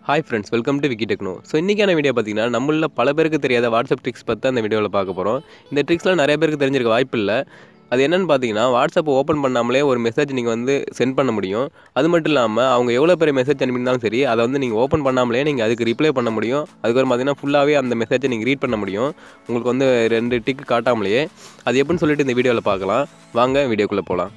Hi friends welcome to Vicky techno so இன்றைக்கான video பார்த்தீங்கன்னா நம்மள பல பேருக்கு தெரியாத வாட்ஸ்அப் ட்ரிக்ஸ் பற்றி அந்த வீடியோவில் பார்க்க போகிறோம் இந்த ட்ரிக்ஸ்லாம் நிறைய பேருக்கு தெரிஞ்சிருக்க வாய்ப்பு இல்லை அது என்னென்னு பார்த்தீங்கன்னா வாட்ஸ்அப் ஓப்பன் பண்ணாமலே ஒரு மெசேஜ் நீங்கள் வந்து சென்ட் பண்ண முடியும் அது மட்டும் இல்லாமல் அவங்க எவ்வளோ பெரிய மெசேஜ் அனுப்பியிருந்தாலும் சரி அதை வந்து நீங்கள் ஓப்பன் பண்ணாமலே நீங்கள் அதுக்கு ரிப்ளை பண்ண முடியும் அதுக்கப்புறம் பார்த்தீங்கன்னா ஃபுல்லாகவே அந்த மெசேஜை நீங்கள் ரீட் பண்ண முடியும் உங்களுக்கு வந்து ரெண்டு டிக் காட்டாமலேயே அது எப்படின்னு சொல்லிட்டு இந்த வீடியோவில் பார்க்கலாம் வாங்க வீடியோக்குள்ளே போகலாம்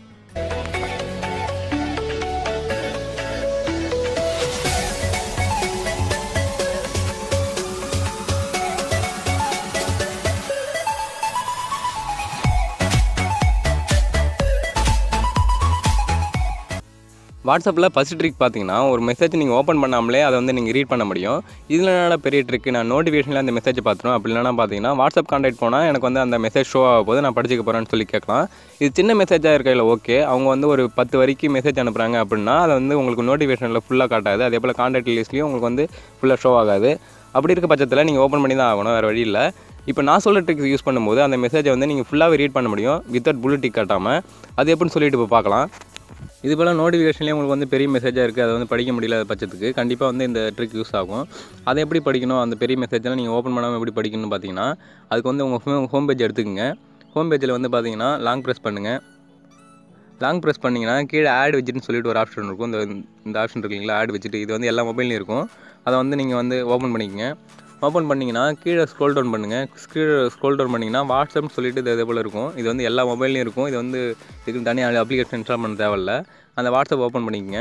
வாட்ஸ்அப்பில் ஃபஸ்ட் ட்ரிக் பார்த்தீங்கன்னா ஒரு மெசேஜ் நீங்கள் ஓப்பன் பண்ணாமலே அதை வந்து நீங்கள் ரீட் பண்ண முடியும் இதில் என்னடா பெரிய ட்ரிக் நான் நோட்டிஃபிகேஷனில் அந்த மெசேஜ் பார்த்துரும் அப்படி இல்லைனா பார்த்தீங்கன்னா வாட்ஸ்அப் கான்டாக்ட் போனால் எனக்கு வந்து அந்த மெசேஜ் ஷோ ஆக போது நான் படிச்சுக்க போகிறேன்னு சொல்லி கேட்கலாம் இது சின்ன மெசேஜாக இருக்கையில் ஓகே அவங்க வந்து ஒரு பத்து வரைக்கும் மெசேஜ் அனுப்புகிறாங்க அப்படின்னா அதை வந்து உங்களுக்கு நோட்டிஃபிகேஷனில் ஃபுல்லாக காட்டாது அதே போல் கான்டாக்ட் லிஸ்ட்லேயும் உங்களுக்கு வந்து ஃபுல்லாக ஷோ ஆகாது அப்படி இருக்க பட்சத்தில் நீங்கள் ஓப்பன் பண்ணி தான் ஆகணும் வேறு வழி இல்லை இப்போ நான் சொல்கிற ட்ரிக்ஸ் யூஸ் பண்ணும்போது அந்த மெசேஜை வந்து நீங்கள் ஃபுல்லாகவே ரீட் பண்ண முடியும் வித்தவுட் புல்லு டிக் காட்டாமல் அது எப்படின்னு சொல்லிட்டு இப்போ பார்க்கலாம் இது போல் நோட்டிஃபிகேஷன்லேயே உங்களுக்கு வந்து பெரிய மெசேஜாக இருக்குது அதை வந்து படிக்க முடியல பட்சத்துக்கு கண்டிப்பாக வந்து இந்த ட்ரிக் யூஸ் ஆகும் அதை எப்படி படிக்கணும் அந்த பெரிய மெசேஜெல்லாம் நீங்கள் ஓப்பன் பண்ணாமல் எப்படி படிக்கணும்னு பார்த்தீங்கன்னா அதுக்கு வந்து உங்கள் ஹோம் ஹோம் பேஜ் எடுத்துக்கோங்க ஹோம் பேஜில் வந்து பார்த்தீங்கன்னா லாங் ப்ரெஸ் பண்ணுங்கள் லாங் ப்ரெஸ் பண்ணிங்கன்னா கீழே ஆட் வச்சுட்டுன்னு சொல்லிட்டு ஒரு ஆப்ஷன் இருக்கும் இந்த இந்த ஆப்ஷன் இருக்கு இல்லைங்களா ஆட் வச்சுட்டு இது வந்து எல்லா மொபைல்லையும் இருக்கும் அதை வந்து நீங்கள் வந்து ஓப்பன் பண்ணிக்கங்க ஓப்பன் பண்ணிங்கன்னா கீழே ஸ்க்ரோல் டவுன் பண்ணுங்கள் கீழே ஸ்க்ரோல் டவுன் பண்ணிங்கன்னா வாட்ஸ்அப்னு சொல்லிட்டு இது இதே போல் இருக்கும் இது வந்து எல்லா மொபைல்லையும் இருக்கும் இது வந்து இதுக்கு தனியாக அப்ளிகேஷன் இன்ஸ்டால் பண்ண தேவையில்ல அந்த வாட்ஸ்அப் ஓப்பன் பண்ணிக்கங்க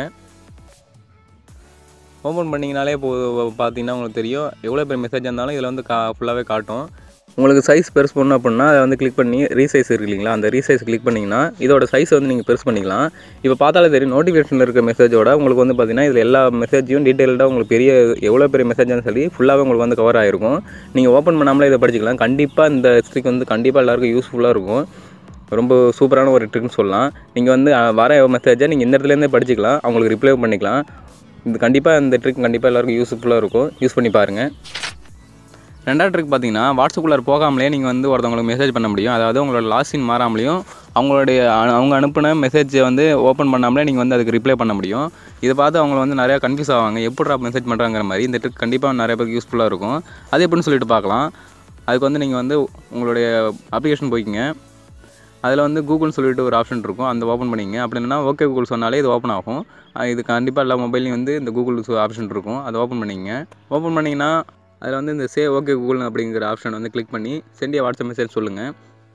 ஓப்பன் பண்ணிங்கனாலே இப்போ பார்த்தீங்கன்னா உங்களுக்கு தெரியும் எவ்வளோ பெரிய மெசேஜ் இருந்தாலும் இதில் வந்து கா ஃபுல்லாகவே காட்டும் உங்களுக்கு சைஸ் பெருசு பண்ணணும் அப்படின்னா அதை வந்து கிளிக் பண்ணி ரீசைஸ் இருக்கு இல்லைங்களா அந்த ரீசைஸ் கிளிக் பண்ணிங்கன்னா இதோட சைஸ் வந்து நீங்கள் பெருசு பண்ணிக்கலாம் இப்போ பார்த்தாலே தெரியும் நோட்டிஃபிகேஷனில் இருக்க மெசேஜோட உங்களுக்கு வந்து பார்த்தீங்கன்னா இதில் எல்லா மெசேஜையும் டீட்டெயில்டாக உங்களுக்கு பெரிய எவ்வளோ பெரிய மெசேஜ்னு சொல்லி ஃபுல்லாகவே உங்களுக்கு வந்து கவர் ஆகிருக்கும் நீங்கள் ஓப்பன் பண்ணாமலே இதை படிச்சிக்கலாம் கண்டிப்பாக இந்த ஸ்ட்ரிக் வந்து கண்டிப்பாக எல்லாருக்கும் யூஸ்ஃபுல்லாக இருக்கும் ரொம்ப சூப்பரான ஒரு ட்ரிக்னு சொல்லலாம் நீங்கள் வந்து அஹ், வர மெசேஜை நீங்கள் இந்த இடத்துலேருந்தே படிச்சிக்கலாம் அவங்களுக்கு ரிப்ளை பண்ணிக்கலாம் இது கண்டிப்பாக இந்த ட்ரிக் கண்டிப்பாக எல்லாருக்கும் யூஸ்ஃபுல்லாக இருக்கும் யூஸ் பண்ணி பாருங்கள் ரெண்டாவது ட்ரிக் பார்த்தீங்கன்னா வாட்ஸ்அப்புக்குள்ளே போகாமலே நீங்கள் வந்து ஒருத்தவங்களுக்கு மெசேஜ் பண்ண முடியும் அதாவது உங்களோட லாஸ்டின் மாறாமலையும் அவங்களுடைய அ- அவங்க அனுப்பின மெசேஜை வந்து ஓப்பன் பண்ணாமலே நீங்கள் வந்து அதுக்கு ரிப்ளை பண்ண முடியும் இதை பார்த்து அவங்க வந்து நிறையா கன்ஃபியூஸ் ஆவாங்க எப்படிடா மெசேஜ் பண்ணுறாங்கிற மாதிரி இந்த ட்ரிக் கண்டிப்பாக நிறைய பேருக்கு யூஸ்ஃபுல்லாக இருக்கும் அது எப்படின்னு சொல்லிட்டு பார்க்கலாம் அதுக்கு வந்து நீங்கள் வந்து உங்களுடைய அப்ளிகேஷன் போய்க்கிங்க அதில் வந்து கூகுள்னு சொல்லிட்டு ஒரு ஆப்ஷன் இருக்கும் அந்த ஓப்பன் பண்ணிங்க அப்படி இல்லைன்னா ஓகே கூகுள் சொன்னாலே இது ஓப்பன் ஆகும் அஹ் இது கண்டிப்பாக எல்லா மொபைல்லையும் வந்து இந்த கூகுள் ஆப்ஷன் இருக்கும் அதை ஓப்பன் பண்ணிங்க ஓப்பன் பண்ணிங்கன்னா அதில் வந்து இந்த சே ஓகே கூகுள் அப்படிங்கிற ஆப்ஷன் வந்து கிளிக் பண்ணி சென்டிய வாட்ஸ்அப் மெசேஜ் சொல்லுங்கள்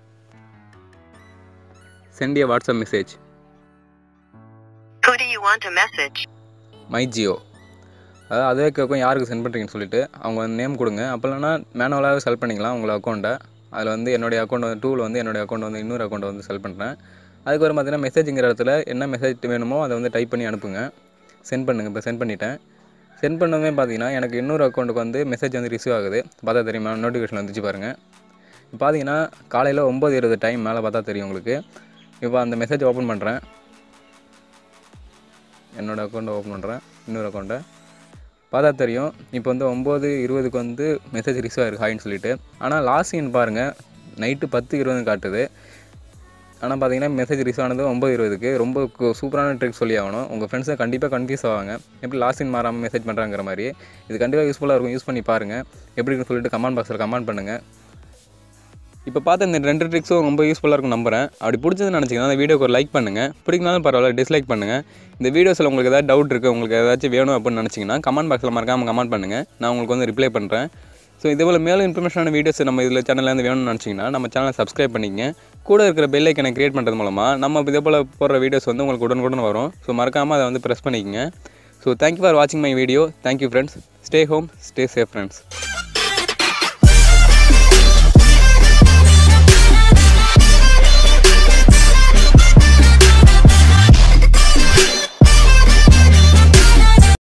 send a WhatsApp message Who do you want a message? My Jio அதாவது அதுவே கேட்கும் யாருக்கு சென்ட் பண்ணுறீங்கன்னு சொல்லிட்டு அவங்க நேம் கொடுங்க அப்போ இல்லைன்னா மேனுவலாகவே செல் பண்ணிக்கலாம் உங்களை அக்கௌண்ட்டை அதில் வந்து என்னுடைய அக்கௌண்ட் வந்து டூவில் வந்து என்னுடைய அக்கௌண்ட் வந்து இன்னொரு அக்கௌண்ட் வந்து செல் பண்ணுறேன் அதுக்கப்புறம் பார்த்தீங்கன்னா மெசேஜுங்கிற இடத்துல என்ன மெசேஜ் வேணுமோ அதை வந்து டைப் பண்ணி அனுப்புங்க சென்ட் பண்ணுங்கள் இப்போ சென்ட் பண்ணிட்டேன் சென்ட் பண்ணவே பார்த்தீங்கன்னா எனக்கு இன்னொரு அக்கௌண்ட்டுக்கு வந்து மெசேஜ் வந்து ரிசீவ் ஆகுது பார்த்தா தெரியுமா நோட்டிஃபிகேஷன் வந்துச்சு பாருங்கள் இப்போ பார்த்தீங்கன்னா காலையில் ஒம்பது இருபது டைம் மேலே பார்த்தா தெரியும் உங்களுக்கு இப்போ அந்த மெசேஜ் ஓப்பன் பண்ணுறேன் என்னோடய அக்கௌண்ட்டை ஓப்பன் பண்ணுறேன் இன்னொரு அக்கௌண்ட்டை பார்த்தா தெரியும் இப்போ வந்து ஒம்பது இருபதுக்கு வந்து மெசேஜ் ரிசீவ் ஆயிருக்கு ஹாய்னு சொல்லிட்டு ஆனால் லாஸ்ட் சீன் பாருங்கள் நைட்டு பத்து இருபது காட்டுது ஆனால் பார்த்தீங்கன்னா மெசேஜ் ரிசீவ் ஆனது ஒம்பது இருபதுக்கு ரொம்ப கு- சூப்பரான ட்ரிக் சொல்லி ஆகணும் உங்கள் ஃப்ரெண்ட்ஸை கண்டிப்பாக கன்ஃபியூஸ் ஆவாங்க எப்படி லாஸ்ட் சீன் மாறாமல் மெசேஜ் பண்ணுறாங்கிற மாதிரி இது கண்டிப்பாக யூஸ்ஃபுல்லாக இருக்கும் யூஸ் பண்ணி பாருங்கள் எப்படி இருக்குன்னு சொல்லிட்டு கமெண்ட் பாக்ஸில் கமெண்ட் பண்ணுங்கள் இப்போ பார்த்த இந்த ரெண்டு ட்ரிக்ஸும் ரொம்ப யூஸ்ஃபுல்லாக இருக்கும் நம்புறேன் அப்படி பிடிச்சதுன்னு நினச்சிங்கன்னா அந்த வீடியோக்கு ஒரு லைக் பண்ணுங்கள் பிடிக்கனாலும் பரவாயில்ல டிஸ்லைக் பண்ணுங்கள் இந்த வீடியோஸில் உங்களுக்கு ஏதாவது டவுட் இருக்குது உங்களுக்கு ஏதாச்சும் வேணும் அப்படின்னு நினச்சிங்கன்னா கமெண்ட் பாக்ஸில் மறக்காமல் கமெண்ட் பண்ணுங்கள் நான் உங்களுக்கு வந்து ரிப்ளை பண்ணுறேன் ஸோ இதே போல் மேலும் இன்ஃபர்மேஷனான வீடியோஸ் நம்ம இதில் சேனல்லேருந்து வேணும்னு நினச்சிங்கன்னா நம்ம சேனலை சப்ஸ்கிரைப் பண்ணிக்கங்க கூட இருக்கிற பெல் ஐக்கனை கிரியேட் பண்ணுறது மூலமாக நம்ம இதே போல் போடுற வீடியோஸ் வந்து உங்களுக்கு உடனுக்குடன் வரும் ஸோ மறக்காமல் அதை வந்து ப்ரெஸ் பண்ணிக்கங்க ஸோ தேங்க்யூ ஃபார் வாட்சிங் my video thank you friends stay home stay safe friends